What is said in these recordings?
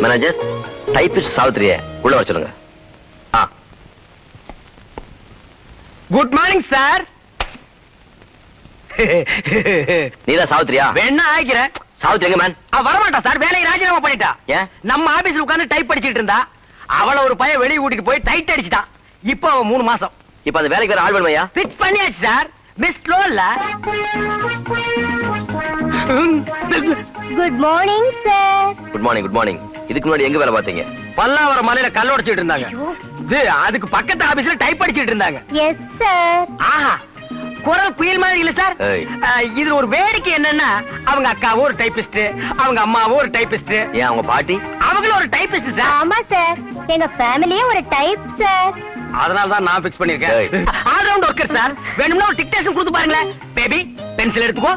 Manager typist சாவித்திரிய உள்ள வர சொல்லுங்க ஆ குட் மார்னிங் சார் நீதான் சாவித்திரியா வேணா ஆகிறேன் சாவித்திரி எங்க மேன் அவ வரமாட்டா சார் வேலையை ராஜினாமா பண்ணிட்டா ஏன் நம்ம ஆபீஸ்ல உட்கார்ந்து டைப் படிச்சிட்டு இருந்தா அவள ஒரு பையன் வெளிய கூட்டிட்டு போய் டைட் அடிச்சிட்டான் இப்போ அவ மூணு மாசம் இப்ப அந்த வேலைக்கு வேற ஆள் வேணுமையா பிக்ஸ் பண்ணியாச்சு சார் மிஸ் லோல்ல good morning sir good morning good morning இதுக்கு முன்னாடி எங்க வேலை பார்த்தீங்க பல்லாவரம் மலையில கல் உடைச்சிட்டு இருந்தாங்க இது அதுக்கு பக்கத்து ஆபீஸ்ல டைப் படிச்சிட்டு இருந்தாங்க எஸ் சார் ஆஹா குரல் புயல் மாதிரி இல்ல சார் ஏய். அஹ், இதுல ஒரு வேடிக்கை என்னன்னா அவங்க அக்காவும் ஒரு டைபிஸ்ட் அவங்க அம்மாவும் ஒரு டைபிஸ்ட் ஏன் அவங்க பாட்டி அவங்களும் ஒரு டைபிஸ்ட் சார் ஆமா சார் எங்க ஃபேமிலியே ஒரு டைப் சார் அதனால தான் நான் பிக்ஸ் பண்ணிருக்கேன் ஏய். ஆல் ரவுண்ட் ஒர்க்கர் சார் வேணும்னா ஒரு டிக்டேஷன் கொடுத்து பாருங்களேன் பேபி பென்சில் எடுத்துக்கோ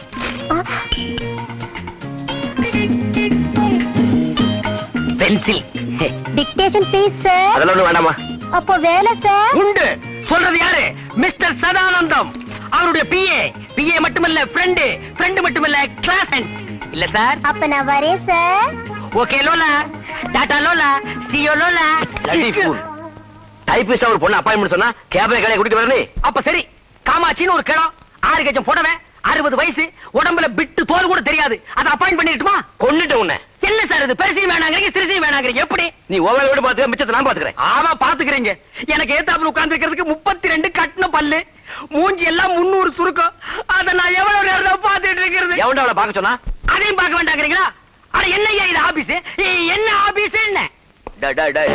பென்சில் டிக்டேஷன் ப்ளீஸ் சார் அதெல்லாம் ஒண்ணும் வேண்டாமா அப்போ வேலை சார் உண்டு சொல்றது யாரு மிஸ்டர் சதானந்தம் அவருடைய பிஏ பிஏ மட்டுமல்ல ஃப்ரெண்டு ஃப்ரெண்டு மட்டுமல்ல கிளாஸ் இல்ல சார் அப்ப நான் வரேன் sir okay Lola tata Lola ciao Lola டைபிஸ்டா ஒரு பொண்ணு அப்பாயின்மெண்ட் சொன்னா கேபினை கடையை கூட்டிட்டு வரணும் அப்ப சரி காமாட்சின்னு ஒரு கிழம் ஆறு கஜம் புடவை அறுபது வயசு உடம்புல பிட்டு தோல் கூட தெரியாது அதை அப்பாயிண்ட் பண்ணிட்டுமா கொன்னுட்டு உன்னை என்ன சார் இது பெருசையும் வேணாங்கிறீங்க சிறுசையும் வேணாங்கிறீங்க எப்படி நீ ஓவல் விட பாத்துக்க மிச்சத்தை நான் பாத்துக்கிறேன் ஆமா பாத்துக்கிறீங்க எனக்கு ஏத்தாப்புல உட்கார்ந்து இருக்கிறதுக்கு முப்பத்தி ரெண்டு கட்டின பல்லு மூஞ்சி எல்லாம் முன்னூறு சுருக்கம் அத நான் எவ்வளவு நேரம் தான் பாத்துட்டு இருக்கிறது எவன்டா அவளை பார்க்க சொன்னா அதையும் பார்க்க வேண்டாங்கிறீங்களா அட என்னய்யா இது ஆபீஸ் என்ன ஆபீஸ் என்ன டேய், டேய், டேய்.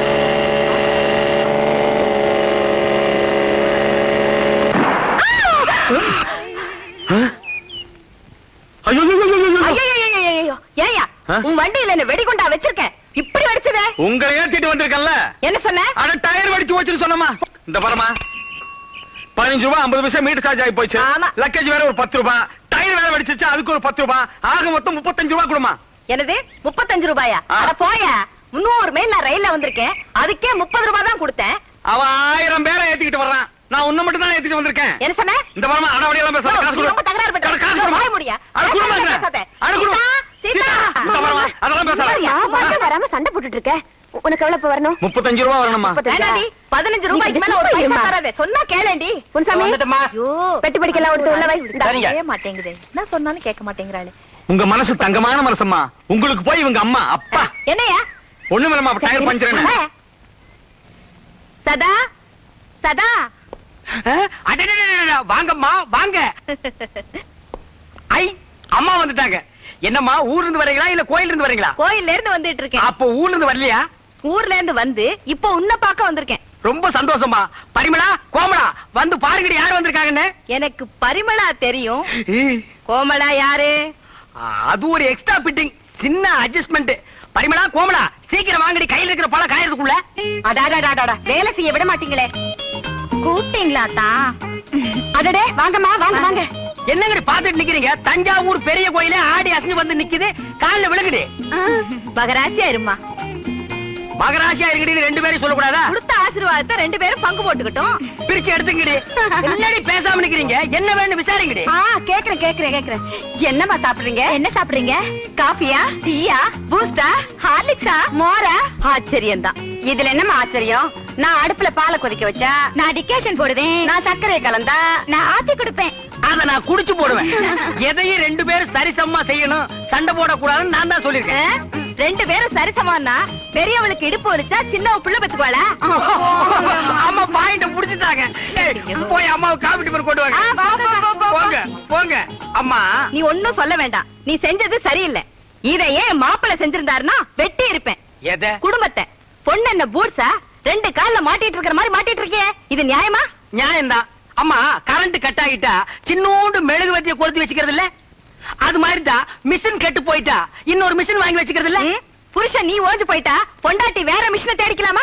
ஐயோ ஏயா ஆ? உன் வண்டியில என்ன வெடிகுண்டா வச்சிருக்கேன் இப்படி அடிச்சதே உங்களை ஏத்திட்டு வந்திருக்கல என்ன சொன்ன அட டயர் வடிச்சு வச்சுன்னு சொன்னமா இந்த பாருமா பதினஞ்சு ரூபாய் ஐம்பது பைசா மீட்டர் சார்ஜ் ஆகி போச்சு ஆமா. லக்கேஜ் வேற ஒரு பத்து ரூபாய் டயர் வேற வடிச்சிச்சு அதுக்கு ஒரு பத்து ரூபாய் ஆக மொத்தம் முப்பத்தஞ்சு ரூபாய் கொடுமா என்னது முப்பத்தஞ்சு ரூபாயா ஆ. அட போயா முன்னூறு மைல் நான் ரயில்ல வந்திருக்கேன் அதுக்கே முப்பது ரூபாய் தான் கொடுத்தேன் அவன் ஆயிரம் பேரை ஏத்திக்கிட்டு வர்றான் நான் உன்னை மட்டும் தான் ஏத்திட்டு வந்திருக்கேன் என்ன சொன்ன இந்த பாருமா அடவடி எல்லாம் பேசாத காசு நீ கொடு ரொம்ப தகராறு பண்ற. அட, காசு நீ கொடுமா வாய மூடியா? அட குடுமா பேசாத. அட குடு சீதா, சீதா. இந்த பாருமா அதெல்லாம் யாருயா, வந்து பேசாத வராம சண்டை போட்டுட்டு இருக்க உனக்கு எவ்வளவு இப்ப வரணும் முப்பத்தஞ்சு ரூபாய் வரணுமா வேண்டாடி, பதினஞ்சு ரூபாய்க்கு மேல ஒரு பைசா தராதே. சொன்னா கேளேண்டி. பொன்சாமி, வந்துட்டம்மா. ஐயோ, பெட்டி படிக்கலாம் எடுத்து உள்ள வை. இந்தா. சரிங்க. செய்ய மாட்டேங்குது என்ன சொன்னாலும் கேட்க மாட்டேங்கிறாளே உங்க மனசு தங்கமான மனசம்மா உங்களுக்கு போய் இவங்க அம்மா அப்பா என்னையா ஒண்ணும் இல்லம்மா டயர் பஞ்சர் சதா சதா வாங்கம்மா வாங்க ஐ அம்மா வந்துட்டாங்க என்னம்மா ஊர்ல இருந்து வரீங்களா இல்ல கோயில்ல இருந்து வரீங்களா கோயில்ல இருந்து வந்துட்டு இருக்கேன் அப்போ ஊர்ல இருந்து வரலையா ஊர்ல இருந்து வந்து இப்போ உன்னை பார்க்க வந்திருக்கேன் ரொம்ப சந்தோஷமா பரிமளா கோமளா வந்து பாருங்கடி யார் வந்திருக்காங்கன்னு எனக்கு பரிமளா தெரியும் கோமலா யாரு அது ஒரு எக்ஸ்ட்ரா பிட்டிங் சின்ன அட்ஜஸ்ட்மெண்ட் பரிமளா கோமளா சீக்கிரம் வாங்கடி கையில இருக்கிற பழம் காயறதுக்குள்ள அடாடாடாடா வேலை செய்ய விட மாட்டீங்களே கூப்பிட்டீங்களா தான் அடடே வாங்கம்மா வாங்க வாங்க என்னங்கடி பாத்துட்டு நிக்கிறீங்க தஞ்சாவூர் பெரிய கோயிலே ஆடி அசைஞ்சு வந்து நிக்குது கால்ல விழுகுது மகராசியா இருமா மகராசியா இருக்கடி ரெண்டு பேரும் சொல்லக்கூடாதா கொடுத்த ஆசீர்வாதத்தை ரெண்டு பேரும் பங்கு போட்டுக்கிட்டோம் பிரிச்சு எடுத்துங்கடி முன்னாடி பேசாம நிக்கிறீங்க என்ன வேணும் விசாரிங்கடி ஆ கேக்குறேன் கேக்குறேன் கேக்குறேன் என்னம்மா சாப்பிடுறீங்க என்ன சாப்பிடுறீங்க காஃபியா டீயா பூஸ்டா ஹார்லிக்ஸா மோரா ஆச்சரியம் தான் இதுல என்னம்மா ஆச்சரியம் நான் அடுப்புல பாலை கொதிக்க வச்சா நான் டிகேஷன் போடுவேன் நான் சர்க்கரையை கலந்தா நான் ஆத்தி கொடுப்பேன் அத நான் குடிச்சு போடுவேன் எதையும் ரெண்டு பேரும் சரிசமமா செய்யணும் சண்டை போடக்கூடாதுன்னு நான் தான் சொல்லிருக்கேன் ஆ? ரெண்டு பேரும் சரிசமானா பெரியவளுக்கு இடுப்பு வலிச்சா சின்னவ புள்ள பெத்துக்குவாளா அம்மா பாயிண்ட புடிச்சிட்டாங்க ஏய், போய் அம்மாவுக்கு காபி டிஃபன் கொண்டு வாங்க ஆ, போ, போ, போ, போ, போ. போங்க போங்க அம்மா நீ ஒன்னும் சொல்ல வேண்டாம் நீ செஞ்சது சரியில்லை இத ஏன் மாப்பிள்ளை செஞ்சிருந்தாருன்னா வெட்டி இருப்பேன் எதை குடும்பத்தை பொண்ணு என்ன பூட்ஸா ரெண்டு கால்ல மாட்டிட்டு இருக்கிற மாதிரி மாட்டிட்டு இருக்கியே இது நியாயமா நியாயம்தான் அம்மா கரண்ட் கட் ஆகிட்டா சின்னோண்டு மெழுகுவத்திய கொளுத்தி வச்சுக்கிறது இல்ல அது மாதிரி தான் மிஷின் கெட்டு போயிட்டா இன்னொரு மிஷின் வாங்கி வச்சுக்கிறது இல்ல ம்? புருஷன் நீ ஓஞ்சு போயிட்டா பொண்டாட்டி வேற மிஷினை தேடிக்கலாமா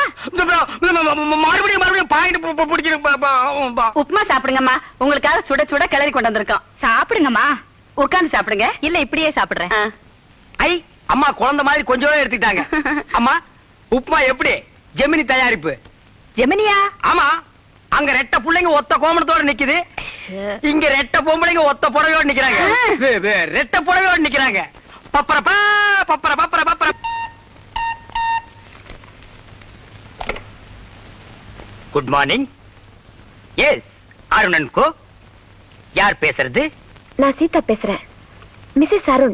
மறுபடியும் மறுபடியும் பாயிண்ட் பிடிக்கிறேன் உப்புமா சாப்பிடுங்கம்மா உங்களுக்காக சுட சுட கிளறி கொண்டு வந்திருக்கோம் சாப்பிடுங்கம்மா உட்கார்ந்து சாப்பிடுங்க இல்ல இப்படியே சாப்பிடுறேன் ஐ அம்மா குழந்தை மாதிரி கொஞ்சம் எடுத்துக்கிட்டாங்க அம்மா உப்புமா எப்படி ஜெமினி தயாரிப்பு ஜெமினியா ஆமா அங்க ரெட்ட புள்ளைங்க ஒத்த கோமணத்தோட நிக்குது இங்க ரெட்ட பொம்பளைங்க ஒத்த புடவையோட நிக்கிறாங்க ஆ. வே- வே- ரெட்ட புடவையோட நிக்கிறாங்க பப்பரப்பா பப்பர பப்பர பப்பர குட் மார்னிங் எஸ் அருணன் கோ யார் பேசுறது நான் சீதா பேசுறேன் missus Arun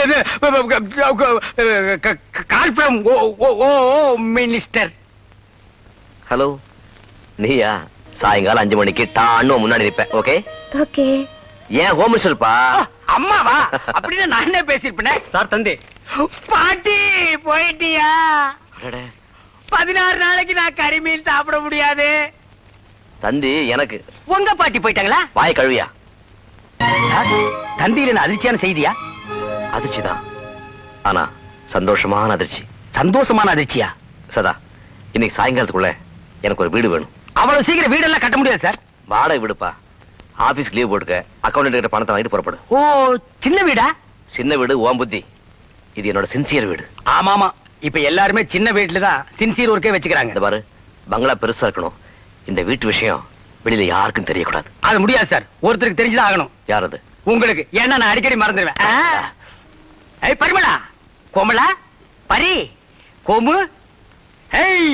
call from oh minister hello நீயா சாயங்காலம் அஞ்சு மணிக்கு டான்னு முன்னாடி நிப்பேன் ஓகே ஓகே ஏன் ஹோம் மினிஸ்டர்ப்பா அம்மாவா அப்படின்னு நான் என்ன பேசிருப்பேன் சார் தந்தி பாட்டி போயிட்டியா பதினாறு நாளைக்கு நான் கறிமீன் சாப்பிட முடியாது தந்தி எனக்கு உங்க பாட்டி போயிட்டாங்களா வாய் கழுவியா தந்தியில என்ன அதிர்ச்சியான செய்தியா அதிர்ச்சிதான் ஆனா சந்தோஷமான அதிர்ச்சி சந்தோஷமான அதிர்ச்சியா சதா இன்னைக்கு சாயங்காலத்துக்குள்ள எனக்கு ஒரு வீடு வேணும் அவ்வளவு சீக்கிரம் வீடெல்லாம் கட்ட முடியாது சார் வாடகை விடுப்பா ஆபீஸ்க்கு லீவ் போட்டுக்க அக்கௌண்ட் கிட்ட பணத்தை வாங்கிட்டு புறப்படு ஓ சின்ன வீடா சின்ன வீடு ஓம் புத்தி இது என்னோட சின்சியர் வீடு ஆமாமா இப்ப எல்லாருமே சின்ன வீட்டுல தான் சின்சியர் ஒர்க்கே இந்த வச்சுக்கிறாங்க பாரு பங்களா பெருசா இருக்கணும் இந்த வீட்டு விஷயம் வெளியில யாருக்கும் தெரியக்கூடாது அது முடியாது சார் ஒருத்தருக்கு தெரிஞ்சுதான் ஆகணும் யார் அது உங்களுக்கு ஏன்னா நான் அடிக்கடி மறந்துடுவேன் ஆ. ஏய் பரிமளா கோமலா பரி கோமு ஏய்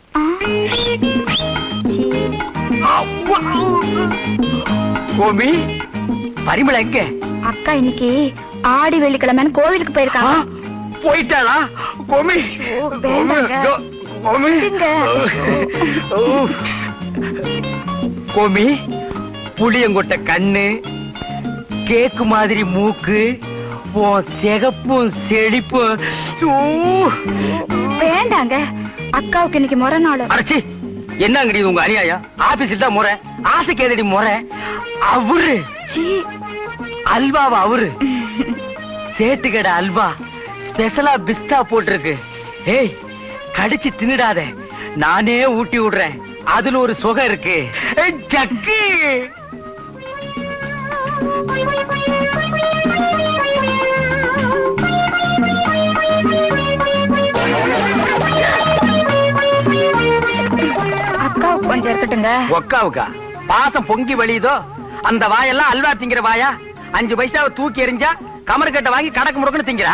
கோமி பரிமளா எங்க அக்கா இன்னைக்கு ஆடி வெள்ளிக்கிழமைன்னு கோவிலுக்கு ஆ, போயிருக்காங்க போயிட்டாளா கோமி ஓ, வேண்டாங்க. கோ- கோமி விடுங்க. ஓ. கோமி புளியங்கொட்ட கண்ணு கேக்கு மாதிரி மூக்கு உன் சிகப்பும் செழிப்பும் ஊ. வேண்டாங்க அக்காவுக்கு இன்னைக்கு முறை நாள் அடச்சி என்னங்கடி உங்க அநியாயம் ஆபீஸில் தான் முறை ஆசைக்கு எதடி முறை அவரு சீ. அல்வாவா அவரு சேட்டுக்கடை அல்வா ஸ்பெஷலா பிஸ்தா போட்டிருக்கு ஏய் கடிச்சு தின்னுடாத நானே ஊட்டி விடுறேன் அதுல ஒரு சுகம் இருக்கு ஏய், ஜக்கு அக்காவுக்கு கொஞ்சம் இருக்கட்டுங்க ஒக்காவுக்கா பாசம் பொங்கி வழியுதோ அந்த வாயெல்லாம் அல்வா திங்கிற வாயா அஞ்சு பைசாவை தூக்கி எறிஞ்சா கமர்கட்டை வாங்கி கடக்கு முடக்குன்னு திங்கிறா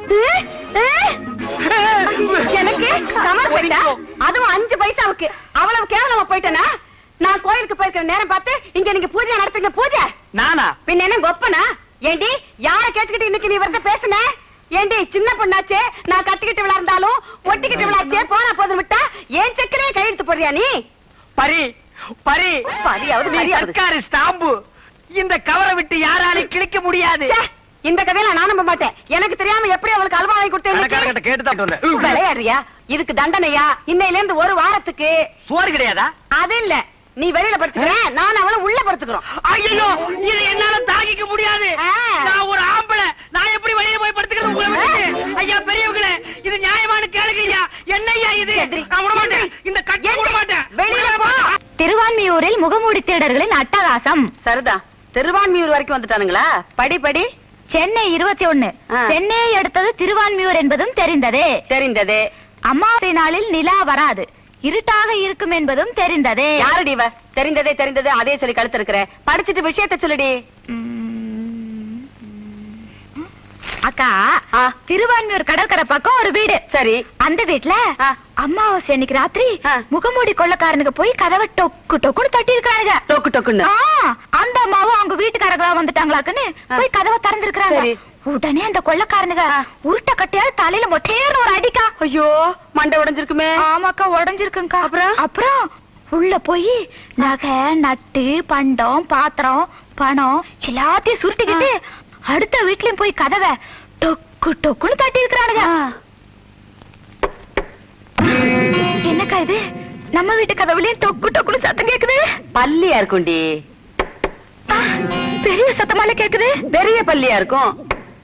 எனக்கு கமர் போயிட்டா அதுவும் அஞ்சு பைசாவுக்கு அவ்வளவு கேவலமா போயிட்டேனா நான் கோயிலுக்கு போயிருக்கிற நேரம் பார்த்து இங்க நீங்க பூஜை நடத்துங்க பூஜை நானா பின்ன என்ன கொப்பனா ஏண்டி யார கேட்டுக்கிட்டு இன்னைக்கு நீ வந்து பேசுன ஏண்டி சின்ன பொண்ணாச்சே நான் கட்டிக்கிட்டு விளையாண்டாலும் ஒட்டிக்கிட்டு விளையாச்சே போனா போதும் விட்டா ஏன் சக்கரையே கையெழுத்து போடுறியா நீ பரி பரி பரியாவது நீ மரியாதை. சர்க்காரு ஸ்டாம்பு இந்த கவரை விட்டு யாராலையும் கிழிக்க முடியாது ச்சே, இந்த கதையில நான் நம்ப மாட்டேன் எனக்கு தெரியாம எப்படி அவளுக்கு அல்வா வாங்கி கடைக்காரர்கிட்ட கொடுத்தேன் கேட்டு தான் வந்தேன் விளையாடுறியா இதுக்கு தண்டனையா இன்னையில இருந்து ஒரு வாரத்துக்கு சோறு கிடையாதா அது இல்ல நீ வெளியில படுத்துக்கிறேன் நான் அவள உள்ள படுத்துக்கிறோம் ஐயோ இது என்னால தாங்கிக்க முடியாது ஆ. நான் ஒரு ஆம்பளை நான் எப்படி வெளியே போய் படுத்துக்கிறது உங்களை விட்டுட்டு? ஐயா பெரியவங்களே இது நியாயமான கேளுங்க ஐயா என்னய்யா இது எந்திரி. நான் விட மாட்டேன் இந்த கட்டி விட மாட்டேன் வெளியில போ திருவான்மியூரில் முகமூடி தேடர்களின் அட்டகாசம் சரிதா திருவான்மியூர் வரைக்கும் வந்துட்டானுங்களா படி படி சென்னை இருபத்தி ஒண்ணு ஆ. சென்னையை அடுத்தது திருவான்மியூர் என்பதும் தெரிந்ததே தெரிந்தது அமாவாசை நாளில் நிலா வராது இருட்டாக இருக்கும் என்பதும் தெரிந்ததே யாரடி இவ தெரிந்ததே தெரிந்தது அதே சொல்லி கழுத்து இருக்கிற படிச்சிட்டு விஷயத்த சொல்லுடி உம். அக்கா ஆ. திருவான்மியூர் கடற்கரை பக்கம் ஒரு வீடு சரி அந்த வீட்ல ஆ. அமாவாசை அன்னைக்கு ராத்திரி ஆ. முகமூடி கொள்ளக்காரனுக்கு போய் கதவை டொக்கு டொக்குன்னு தட்டி இருக்கானுங்க டொக்கு டொக்குன்னு அந்த அம்மாவும் அவங்க வீட்டுக்காரங்களா வந்துட்டாங்களாக்குன்னு ஆ. போய் கதவை திறந்திருக்காங்க சரி. உடனே அந்த கொள்ளக்காரனுங்க ஆ. உருட்ட கட்டையால் தலையில மொட்டையர்னு ஒரு அடிக்கா ஐயோ மண்டை உடைஞ்சிருக்குமே ஆமாக்கா உடஞ்சிருக்குங்கக்கா அப்புறம்? அப்புறம் உள்ள போய் நகை நட்டு பண்டம் பாத்திரம் பணம் எல்லாத்தையும் சுருட்டிக்கிட்டு அடுத்த வீட்லயும் போய் கதவை டொக்கு டொக்குன்னு தட்டி இருக்கிறானுங்க என்னக்கா இது நம்ம வீட்டு கதவுலயும் டொக்கு டொக்குன்னு சத்தம் கேக்குது பல்லியா இருக்கும்டி ஆ, பெரிய சத்தமால கேக்குது பெரிய பல்லியா இருக்கும்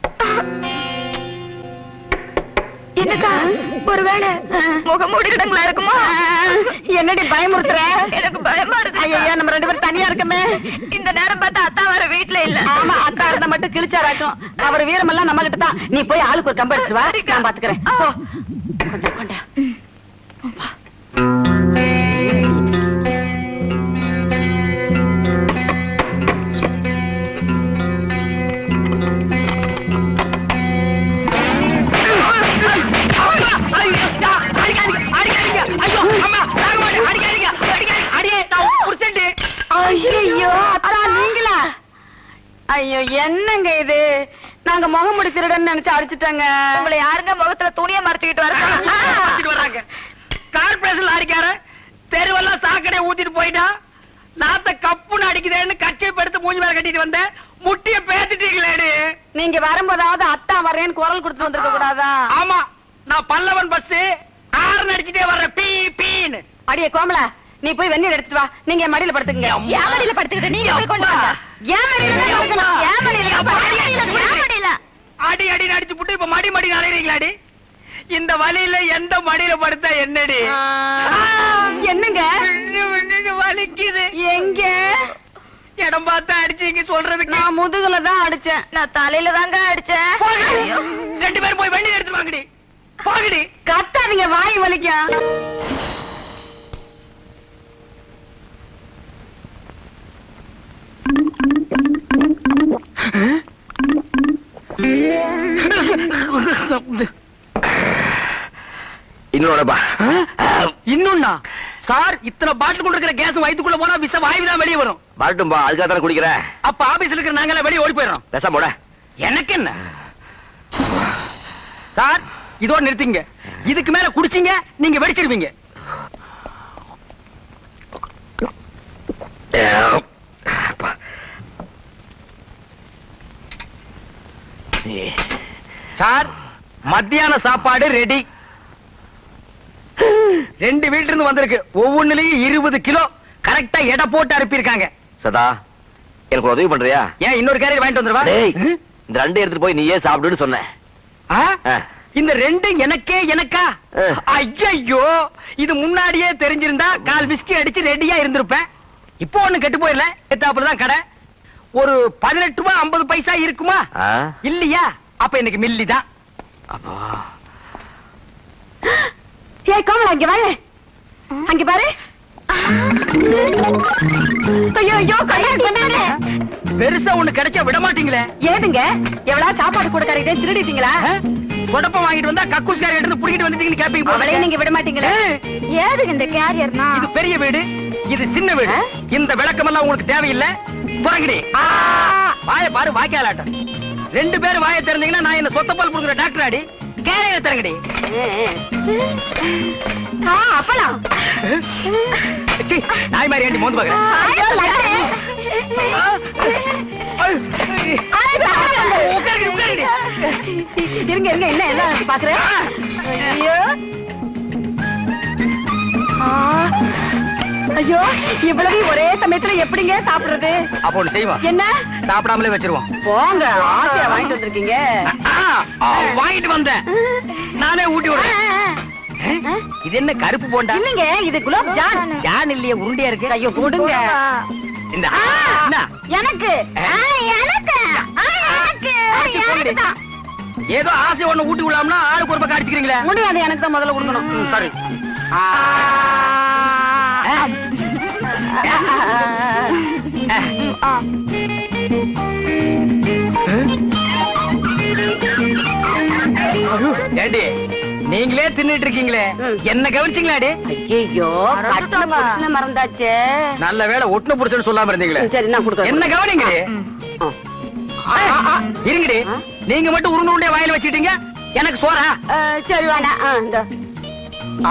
என்னக்கா ஒருவேளை முகமூடி கிடங்களா இருக்குமா என்னடி பயமுறுத்துற எனக்கு பயமா இருக்கு ஐயோ நம்ம ரெண்டு பேரும் தனியா இருக்கமே இந்த நேரம் பார்த்தா அத்தா வர வீட்ல இல்ல ஆமா அக்கா இருந்தா மட்டும் கிழிச்சாராட்டும் அவர் வீரமெல்லாம் நம்ம கிட்ட தான் நீ போய் ஆளுக்கு ஒரு கம்பு எடுத்துட்டு வா நான் பாத்துக்கிறேன் போ. கொண்டா கொண்டா அடிக்காதீங்க, அடிக்காதீங்க. ஐயோ, அம்மா, தாங்க மாட்டேன். அடிக்காதீங்க, அடிக்காதீங்க. ஐயோ என்னங்க இது நாங்க முகமுடி திருடன்னு நினைச்சு அடிச்சுட்டாங்க உங்களை யாருங்க முகத்துல துணியை மறைச்சுக்கிட்டு வர வச்சுட்டு வர்றாங்க கார்பரேஷன் லாரிக்கார தெருவெல்லாம் சாக்கடை ஊத்திட்டு போயிட்டா நாத்த கப்புன்னு அடிக்குதேன்னு கச்சை படுத்து மூஞ்சி மேல கட்டிட்டு வந்தேன் முட்டிய பேத்துட்டீங்களேடு நீங்க வரும்போதாவது அத்தா வரேன்னு குரல் கொடுத்து வந்திருக்க கூடாதா ஆமா நான் பல்லவன் பஸ் ஆறு அடிச்சுட்டே வர்றேன் பீ பீன்னு அடியே கோமலா நீ போய் வெந்நீர் எடுத்துட்டு வா நீங்க என் மடியில படுத்துக்கங்க அம்மா. என் மடியில படுத்துக்கிட்டு நீங்க போய் கொண்டு வாங்க ஏன் மடியில தான் படுக்கணும்? ஏன் மடியில தான் படுக்கணும்? என் மடியில அடி அடி அடிச்சு புட்டு இப்ப மடி மடி அலையறீங்களாடி இந்த வலியில எந்த மடியில படுத்தா என்னடி ஆ, என்னங்க என்னங்க வலிக்குது எங்க இடம் பார்த்தா அடிச்சீங்க சொல்றதுக்கு நான் முதுகுல தான் அடிச்சேன் நான் தலையில தாங்க அடிச்சேன் போங்கடி. ரெண்டு பேரும் போய் வண்டி எடுத்து வாங்கடி போகடி கத்தாதீங்க வாய் வலிக்கும் இன்னொருப்பா இன்னொன்னா சார் இத்தனை பாட்டில் கொண்டு இருக்கிற கேஸ் வயித்துக்குள்ள போனா விஷ வாயு தான் வெளியே வரும் வரட்டும்பா அதுக்காக தானே குடிக்கிறேன் அப்ப ஆபீஸ்ல இருக்கிற நாங்களே வெளியே ஓடி போயிடுறோம் பேசாம போட எனக்கு என்ன சார் இதோட நிறுத்திங்க இதுக்கு மேல குடிச்சீங்க நீங்க வெடிச்சிருவீங்க அப்பா. ஏ. சார் மத்தியான சாப்பாடு ரெடி ரெண்டு வீட்டுல இருந்து வந்திருக்கு ஒவ்வொன்னுலயும் இருபது கிலோ கரெக்டா எடை போட்டு அனுப்பியிருக்காங்க சதா எனக்கு ஒரு உதவி பண்றியா ஏன் இன்னொரு கேரியர் வாங்கிட்டு வந்துருவா டேய், இந்த ரெண்டு எடுத்துட்டு போய் நீயே சாப்பிடுன்னு சொன்னேன் ஆ? ஆ. இந்த ரெண்டு எனக்கே எனக்கா ஆ. ஐயோ இது முன்னாடியே தெரிஞ்சிருந்தா கால் விஸ்கி அடிச்சு ரெடியா இருந்திருப்பேன் இப்போ ஒண்ணு கெட்டு போயிடல எத்தாப்புல தான் கடை ஒரு பதினெட்டு ரூபாய் ஐம்பது பைசா இருக்குமா ஆ? இல்லையா அப்ப எனக்கு மில்லி தான் அப்பா. ஏய் கோமலா இங்க வாயே அங்க பாரு ஐயோ ஐயோ கல்யாணம் பண்ணாங்க பெருசா ஒண்ணு கிடைச்சா விட மாட்டீங்களே ஏதுங்க எவ்வளவு சாப்பாடு கொடுக்கறதே திருடிட்டீங்களா ஆ? குழப்பம் வாங்கிட்டு வந்தா கக்கூஸ்கார எடுத்து புடிக்கிட்டு வந்துட்டீங்கன்னு கேப்பீங்க அவளையும் போல. நீங்க விட மாட்டீங்களே ஏதுங்க இந்த கேரியர்னா இது பெரிய வீடு இது சின்ன வீடு ஆ? இந்த விளக்கம் எல்லாம் உங்களுக்கு தேவையில்லை புறங்கடி வாய பாரு வாய்க்காலாட்டம் ரெண்டு பேரும் வாயை திறந்தீங்கன்னா நான் என்ன சொத்த பால் கொடுக்குற டாக்டர் ஆடி கேரையில திறங்கடி ஆ, அப்பலாம் சீ, நாய் மாதிரி ஏண்டி மோந்து பாக்குறேன் ஐயோ, லட்டு. உட்காருங்க, உட்காருங்க. இருங்க இருங்க என்ன என்ன பாக்குறேன் ஐயோ ஆ, ஐயோ இவ்வளவு ஒரே சமயத்துல எப்படிங்க சாப்பிடுறது அப்ப ஒண்ணு செய்வோம் என்ன சாப்பிடாமலே வச்சிருவோம் போங்க ஆசையா வாங்கிட்டு வந்திருக்கீங்க ஆ, ஆ, வாங்கிட்டு வந்தேன் நானே ஊட்டி விடுறேன் ஆ? இது என்ன கருப்பு போண்டா இல்லைங்க இது குலாப் ஜான் ஜான் இல்லையே உருண்டையா இருக்கு ஐயோ கொடுங்க இந்த ஆ, என்ன? எனக்கு ஆ, எனக்கு எனக்கு ஆச்சி, போடுடி. எனக்குதான். ஏதோ ஆசை ஒண்ணு ஊட்டி விடலாம்னா ஆளுக்கு ஒரு பக்கம் அடிச்சுக்கிறீங்களே முடியாது எனக்கு தான் முதல்ல கொடுக்கணும் ம், சரி ஆ. ஆ. ஆ. ஏண்டி நீங்களே தின்னுட்டு இருக்கீங்களே ம். என்ன கவனிச்சீங்களாடி ஐயோ கட்டின புருஷனை மறந்தாச்சே நல்ல வேளை ஒட்டுன புடிச்சுன்னு சொல்லாம இருந்தீங்களே சரி நான் கொடுக்க என்ன கவனிங்க இருங்கடி ஆ. நீங்க மட்டும் உருண்டை உருண்டையா வாயில வச்சுட்டீங்க எனக்கு சோறா சரி வேண்டாம் ஆ, இந்தா. ஆ.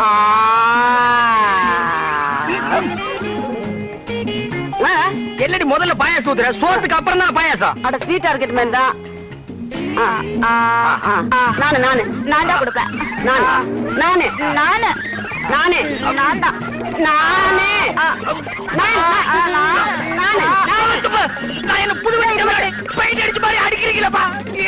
ஆ, என்னடி முதல்ல பாயாசம் ஊத்துற சோத்துக்கு அப்புறம் தான் பாயாசம் அட ஸ்வீட்டா இருக்கட்டு மாதிரி தான் ஆ, ஆ, ஆ, ஆ. நானு நானு நான் தான் கொடுப்பேன் நானு நானு நானு நானு நான் தான் நானே ஆ, நான், நான், நான், நானு நான். நான் என்ன புது வண்டி மாதிரி பெயிண்ட் அடிச்ச மாதிரி அடிக்கிறீங்களப்பா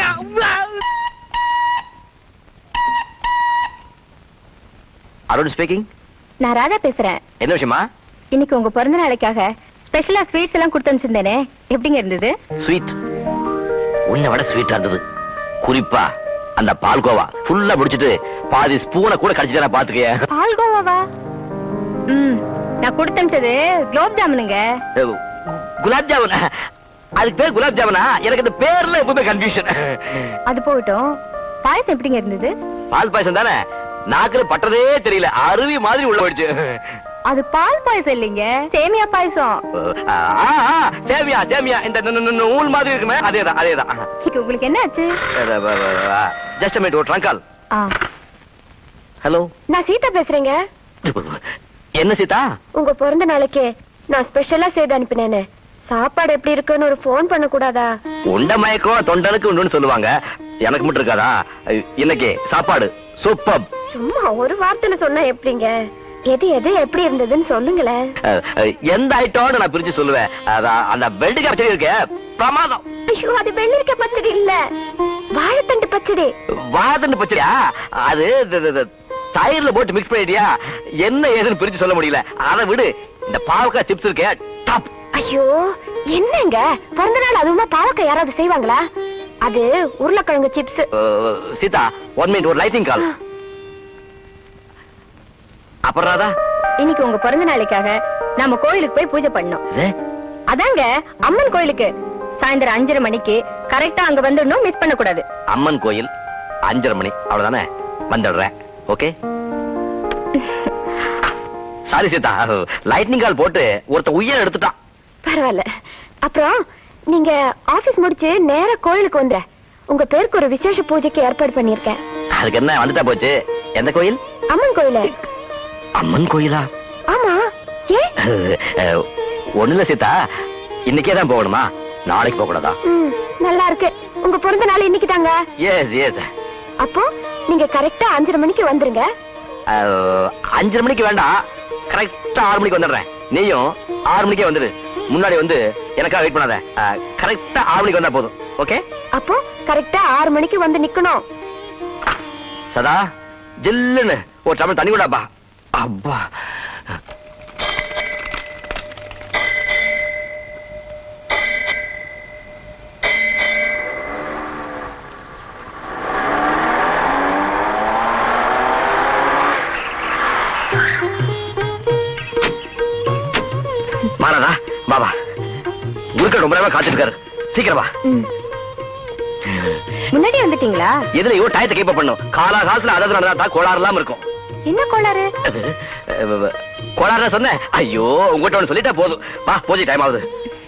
அருண் ஸ்பீக்கிங் நான் ராதா பேசுறேன் என்ன விஷயமா இன்னைக்கு உங்க பிறந்த நாளைக்காக ஸ்பெஷலா ஸ்வீட்ஸ் எல்லாம் கொடுத்து அனுப்பிச்சிருந்தேனே எப்படிங்க இருந்தது ஸ்வீட் உன்னை விட ஸ்வீட்டா இருந்தது குறிப்பா அந்த பால்கோவா ஃபுல்லா முடிச்சிட்டு பாதி ஸ்பூனை கூட கடிச்சிட்டா பாத்துக்கய பால்கோவாவா ம் நான் கொடுத்து அனுப்பிச்சது குலோப் ஜாமுனுங்க குலாப் ஜாமுன் அதுக்கு பேர் குலாப் ஜாமுனா எனக்கு இந்த பேர்ல எப்பவுமே கன்ஃபியூஷன் அது போகட்டும் பாயசம் எப்படிங்க இருந்தது பால் பாயசம் தானே நாக்குல பட்டதே தெரியல அருவி மாதிரி உள்ள போயிடுச்சு அது பால் பாயசம் இல்லைங்க சேமியா பாயசம் ஆ, ஆ, ஆ, சேமியா சேமியா இந்த நு- நு- நு- நூல் மாதிரி இருக்குமே அதேதான் அதேதான் உங்களுக்கு என்ன ஆச்சு ஜஸ்ட் மினிட் ஒரு ட்ரங்க் கால் ஆ, ஹலோ நான் சீதா பேசுறேங்க என்ன சீதா உங்க பிறந்த நாளைக்கு நான் ஸ்பெஷலா செய்து அனுப்பினேனே சாப்பாடு எப்படி இருக்குன்னு ஒரு ஃபோன் பண்ண கூடாதா உண்ட மயக்கம் தொண்டனுக்கு உண்டுன்னு சொல்லுவாங்க எனக்கு மட்டும் இருக்காதா இன்னைக்கு சாப்பாடு சூப்பர் சும்மா ஒரு வார்த்தையில சொன்னா எப்படிங்க எது எது எப்படி இருந்ததுன்னு சொல்லுங்களேன் எந்த ஐட்டம்னு நான் பிரிச்சு சொல்லுவேன் அதான் அந்த பெல்ட் கரைச்சல் இருக்க பிரமாதம் ஐயோ அது வெள்ளரிக்க பச்சடி இல்ல வாழைத்தண்டு பச்சடி வாதன்னு பச்சடியா அது இது- இது- இது தயிர்ல போட்டு மிக்ஸ் பண்ணிட்டியா என்ன ஏதுன்னு பிரிச்சு சொல்ல முடியல அதை விடு இந்த பாவக்காய் சிப்ஸ் இருக்கே டாப் ஐயோ என்னங்க பிறந்த நாள் அதுவுமா பாவக்காய் யாராவது செய்வாங்களா அது உருளைக்கிழங்கு சிப்ஸ் சீதா ஒன் மினிட் ஒரு லைட்டிங் கால் அப்புறம் ராதா இன்னைக்கு உங்க பிறந்த நாளைக்காக நாம கோயிலுக்கு போய் பூஜை பண்ணோம் இது? அதாங்க அம்மன் கோயிலுக்கு சாயந்தரம் அஞ்சரை மணிக்கு கரெக்டா அங்க வந்துடணும் மிஸ் பண்ண கூடாது அம்மன் கோயில் அஞ்சரை மணி அவ்வளவுதானே வந்துடுறேன் okay sorry Sita lightning call போட்டு ஒருத்த உயிரை எடுத்துட்டான் பரவாயில்ல அப்புறம் நீங்க ஆபீஸ் முடிச்சு நேரா கோயிலுக்கு வந்துற உங்க பேருக்கு ஒரு விசேஷ பூஜைக்கு ஏற்பாடு பண்ணிருக்கேன் அதுக்கு என்ன வந்துட்டா போச்சு எந்த கோயில் அம்மன் கோயில அம்மன் கோயிலா ஆமா ஏ ஒண்ணு இல்ல சீதா இன்னைக்கே தான் போகணுமா நாளைக்கு போக கூடாதா ம், நல்லா இருக்கு உங்க பிறந்த நாள் இன்னைக்கு தாங்க எஸ் எஸ் அப்போ நீங்க கரெக்டா அஞ்சரை மணிக்கு வந்துருங்க அஞ்சரை மணிக்கு வேண்டாம் கரெக்டா ஆறு மணிக்கு வந்துடுறேன் நீயும் ஆறு மணிக்கே வந்துடு முன்னாடி வந்து எனக்காக வெயிட் பண்ணாத கரெக்டா ஆறு மணிக்கு வந்தா போதும் ஓகே அப்போ கரெக்டா ஆறு மணிக்கு வந்து நிக்கணும் சதா ஜில்லுன்னு ஒரு டம்ளர் தண்ணி விடாப்பா அப்பா மாறாதா பாபா குருக்கள் ரொம்ப நேரமா காத்துட்டு இருக்காரு சீக்கிரம் வா ம். முன்னாடி வந்துட்டீங்களா எதுலயோ டயத்தை கீப்ப பண்ணும் காலா காலத்துல அதாவது நடந்தா கோளாறு இல்லாம இருக்கும் என்ன கோளாறு கோளாறு சொன்னேன் ஐயோ உங்ககிட்ட ஒண்ணு சொல்லிட்டா போதும் வா பூஜை டைம் ஆகுது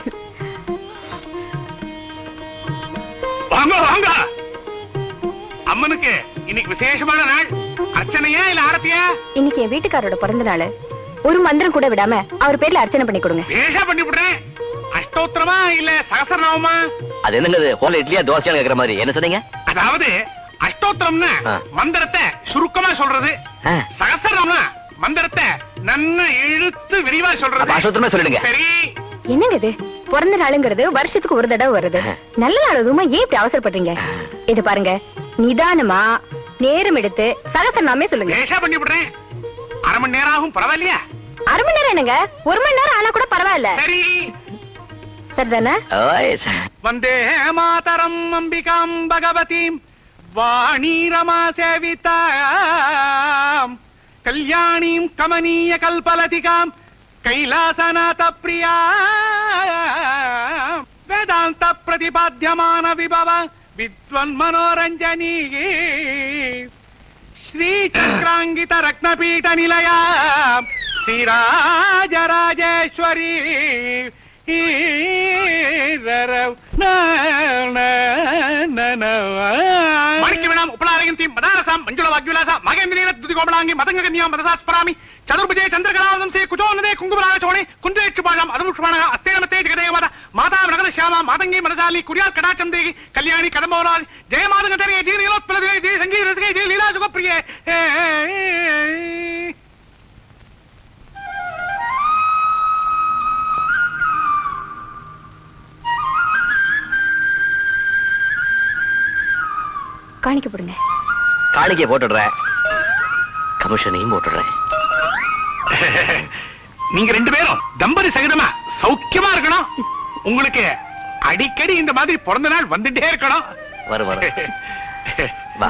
வாங்க வாங்க அம்மனுக்கு இன்னைக்கு விசேஷமான நாள் அர்ச்சனையா இல்ல ஆரத்தியா இன்னைக்கு என் வீட்டுக்காரோட பிறந்த நாள் ஒரு மந்திரம் கூட விடாம அவர் பேர்ல அர்ச்சனை பண்ணி கொடுங்க வேஷா பண்ணி விடுறேன் அஷ்டோத்திரமா இல்ல சகசரநாமமா அது என்னது ஹோல் இட்லியா தோசையான்னு கேக்குற மாதிரி என்ன சொன்னீங்க அதாவது அஷ்டோத்திரம்னா ஆ. மந்திரத்தை சுருக்கமா சொல்றது ஆ. சகசரநாமம்னா மந்திரத்தை நன்னா இழுத்து விரிவா அப்ப சொல்றது அசுத்தமா சொல்லிடுங்க சரி என்னங்க இது பிறந்த நாளுங்கிறது வருஷத்துக்கு ஒரு தடவை வருது நல்ல நாள் அதுவுமா ஏன் இப்படி அவசரப்படுறீங்க இது பாருங்க நிதானமா நேரம் எடுத்து சகசரநாமே சொல்லுங்க வேஷா பண்ணி விடுறேன் அரை மணி நேரம் ஆகும் பரவாயில்லையா அரை மணி நேரம் என்னங்க ஒரு மணி நேரம் ஆனா கூட பரவாயில்ல சரி சரிதானே ஓய், ச- வந்தே மாதரம் அம்பிகாம் பகவதீம் வாணீரமா சேவிதாம் கல்யாணீம் கமனீய கல்பலதிகாம் கைலாசநாத பிரியா வேதாந்த பிரதிபாத்தியமான விபவ வித்வன் மனோரஞ்சனீ श्रीचक्राङ्गित रत्नपीठ निलया श्रीराजराजेश्वरी மணிக்கு வினாம் உபலாலயந்தி மதாரசாம் மஞ்சுள வாக்விலாசா மகேந்திரீர துதி கோபலாங்கி மதங்க கன்யா மதசாஸ்பராமி சதுர்புஜே சந்திரகலாவதம் சே குஜோனதே குங்குமராக சோணே குந்தேச்சு பாழாம் அதமுஷ்மானக அஸ்தேனமத்தே ஜெகதேவத மாதா நகர ஷியாமா மாதங்கி மனசாலி குடியார் கடாச்சம் தேகி கல்யாணி கடம்போராஜ் ஜெயமாதங்க தரே ஜீ நீலோத்பலதே ஜீ சங்கீத ரசிகே ஜீ லீலா சுகப்பிரியே காணிக்க போடுங்க காணிக்கை போட்டுடுறேன் கமிஷனையும் போட்டுடுறேன் நீங்க ரெண்டு பேரும் தம்பதி சகிதமா சௌக்கியமா இருக்கணும் உங்களுக்கு அடிக்கடி இந்த மாதிரி பிறந்த நாள் வந்துட்டே இருக்கணும் வரும் வரும் வா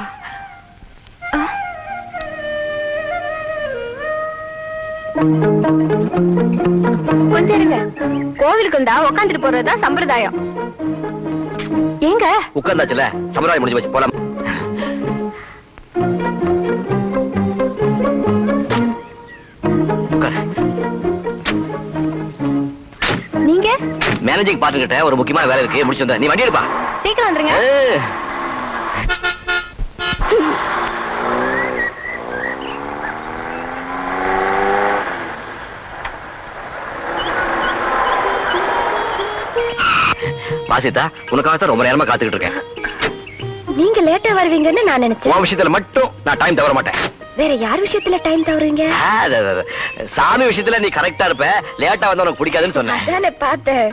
கொஞ்சம் இருங்க கோவிலுக்கு வந்தா உக்காந்துட்டு போறதுதான் சம்பிரதாயம் ஏங்க உட்கார்ந்தாச்சுல சமுதாயம் முடிஞ்சு வச்சு போலாம் உட்காரு மேனேஜிங் பாத்துக்கிட்ட ஒரு முக்கியமான வேலை இருக்கு முடிச்சு வந்த நீ வண்டி எடுப்பா சீக்கிரம் வந்துருங்க ஏய். வாசிதா உனக்காக தான் ரொம்ப நேரமா காத்துக்கிட்டு இருக்கேன் நீங்க லேட்டா வருவீங்கன்னு நான் நினைச்சேன் உன் விஷயத்துல மட்டும் நான் டைம் தவற மாட்டேன் வேற யார் விஷயத்துல டைம் தவறுவீங்க ஆ, அது, அது, அது. சாமி விஷயத்துல நீ கரெக்டா இருப்ப லேட்டா வந்தா உனக்கு பிடிக்காதுன்னு சொன்னேன் அதானே பார்த்தேன்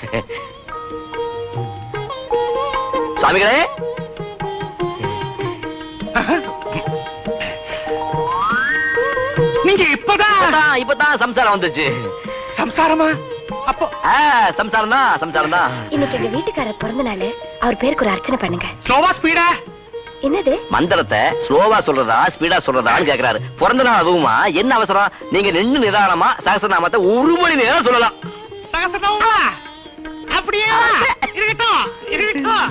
சுவாமிகளே நீங்க இப்பதான் இப்பதான் இப்பதான் சம்சாரம் வந்துச்சு சம்சாரமா அப்போ ஆ, சம்சாரம் தான் சம்சாரம் தான் இன்னைக்கு எங்க வீட்டுக்காரர் பிறந்த நாள் அவர் பேருக்கு ஒரு அர்ச்சனை பண்ணுங்க ஸ்லோவா ஸ்பீடா என்னது மந்திரத்தை ஸ்லோவா சொல்றதா ஸ்பீடா சொல்றதான்னு கேக்குறாரு பிறந்த நாள் அதுவுமா என்ன அவசரம் நீங்க நின்னு நிதானமா சகசநாமத்தை ஒரு மணி நேரம் சொல்லலாம் சகசனமா அப்படியே வா. இருக்கட்டும் இருக்கட்டும்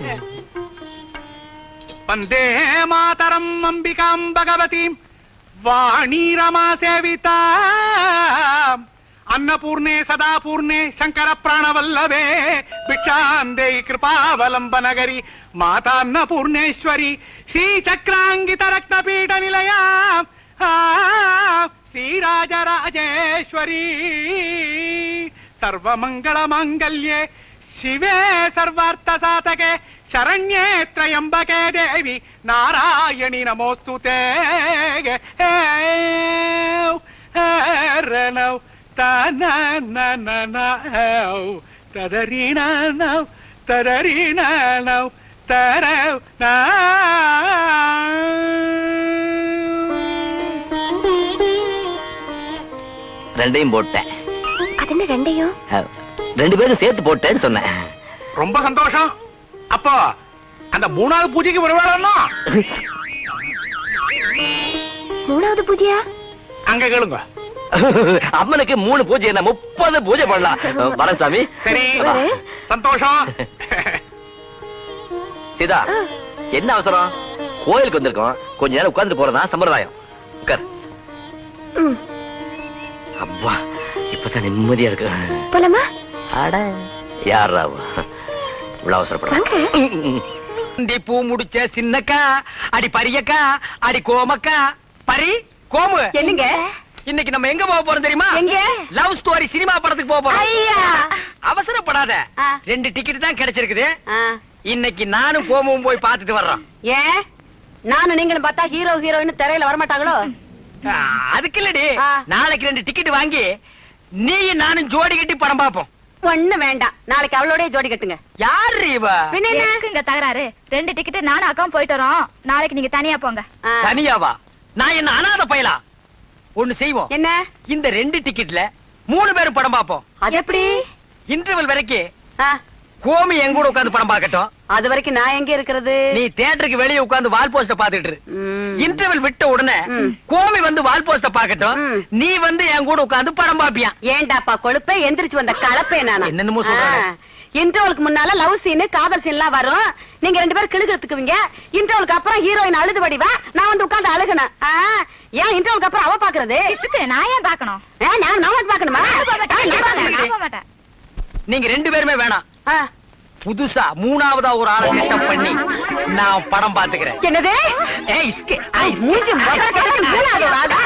வந்தே மாதரம் அம்பிகாம் பகவதீம் வாணி ரமா சேவிதா அன்னபூர்ணே சதா பூர்ணே சங்கர பிராணவல்லவே பிக்ஷாந்தே கிருபாவலம்பநகரி மாதா அன்னபூர்ணேஸ்வரி ஸ்ரீ சக்கராங்கித ரத்னபீட நிலையா ஸ்ரீராஜராஜேஸ்வரி सर्वमङ्गलमाङ्गल्ये शिवे सर्वार्थसाधके शरण्ये त्र्यम्बके देवि नारायणि नमोऽस्तु ते रणौ तननननौ तदरीणनौ तदरीणनौ तरौ ரெண்டையும் போட்டேன் அது என்ன ரெண்டையும் அஹ், ரெண்டு பேரும் சேர்த்து போட்டேன்னு சொன்னேன் ரொம்ப சந்தோஷம் அப்போ அந்த மூணாவது பூஜைக்கு வருவாளோ மூணாவது பூஜையா அங்க கேளுங்க அம்மனுக்கு மூணு பூஜை என்ன முப்பது பூஜை பண்ணலாம் அஹ், வரேன் சாமி சரி வரே. சந்தோஷம் சீதா ஆ. என்ன அவசரம் கோயிலுக்கு வந்திருக்கோம் கொஞ்ச நேரம் உட்கார்ந்து போறதா சம்பிரதாயம் உட்கார் ம், அப்பா இப்பதான் நிம்மதியா இருக்கு போலாமா அட யார் ராவ் இவ்வளவு அவசரப்படுறாங்க வாங்க டி பூ முடிச்ச சின்னக்கா அடி பரியக்கா அடி கோமக்கா பரி கோமு என்னங்க இன்னைக்கு நம்ம எங்க போக போறோம் தெரியுமா எங்க லவ் ஸ்டோரி சினிமா படத்துக்கு போக போறோம் ஐயா அவசரப்படாத ஆ. ரெண்டு டிக்கெட் தான் கிடைச்சிருக்குது ஆ, இன்னைக்கு நானும் கோமும் போய் பார்த்துட்டு வர்றோம் ஏன் நானும் நீங்களும் பார்த்தா ஹீரோ ஹீரோயின் திரையில வரமாட்டாங்களோ ஆ, அதுக்கு இல்லடி ஆ. நாளைக்கு ரெண்டு டிக்கெட் வாங்கி நீயும் நானும் ஜோடி கட்டி படம் பார்ப்போம் ஒண்ணு வேண்டாம் நாளைக்கு அவளோடய ஜோடி கட்டுங்க யாரு இவ பின்ன என்ன? எதுக்கு இங்க தகராறு ரெண்டு டிக்கெட் நானும் அக்காவும் போயிட்டு வரோம் நாளைக்கு நீங்க தனியா போங்க ஆ, தனியாவா நான் என்ன அனாத பயலா ஒண்ணு செய்வோம் என்ன இந்த ரெண்டு டிக்கெட்ல மூணு பேரும் படம் பார்ப்போம் அது எப்படி இன்டர்வல் வரைக்கும் ஆ, கோமி என் கூட உட்கார்ந்து படம் பார்க்கட்டும் அது வரைக்கும் நான் எங்க இருக்கிறது நீ தியேட்டருக்கு வெளியே உட்கார்ந்து வால் போஸ்ட பாத்துட்டு இரு. ம். இன்டர்வல் விட்ட உடனே ம். கோமி வந்து வால் போஸ்ட பாக்கட்டும் ம். நீ வந்து என் கூட உட்கார்ந்து படம் பாப்பியா ஏண்டாப்பா கொழுப்பே எந்திரிச்சு வந்த கலப்பே நானா என்னென்னமோ சொல்றாளே. இன்டர்வலுக்கு முன்னால லவ் சீன் காதல் சீன் எல்லாம் வரும் நீங்க ரெண்டு பேரும் கிழுகிறதுக்குவீங்க இன்டர்வலுக்கு அப்புறம் ஹீரோயின் அழுது வடிவா நான் வந்து உட்கார்ந்து அழுகணும் ஆ, ஏன் இன்டர்வலுக்கு அப்புறம் அவ பாக்குறது இதுக்கு நான் ஏன் பாக்கணும் ஆ, நான் நான் வந்து பாக்கணுமா நான் போக மாட்டேன், ஆ, நான் நான் போக மாட்டேன், பாக்கணும். நான் போக மாட்டேன். நீங்க ரெண்டு பேருமே வேணாம் ஆ, புதுசா மூணாவதா ஒரு ஆளை செட்டப் பண்ணி நான் படம் பாத்துக்கிறேன் என்னது ஏய், இஸ்கே. ஐ, மூஞ்சி முதல்ல கட்டிட்டு மூணாவது ஒரு ஆளா?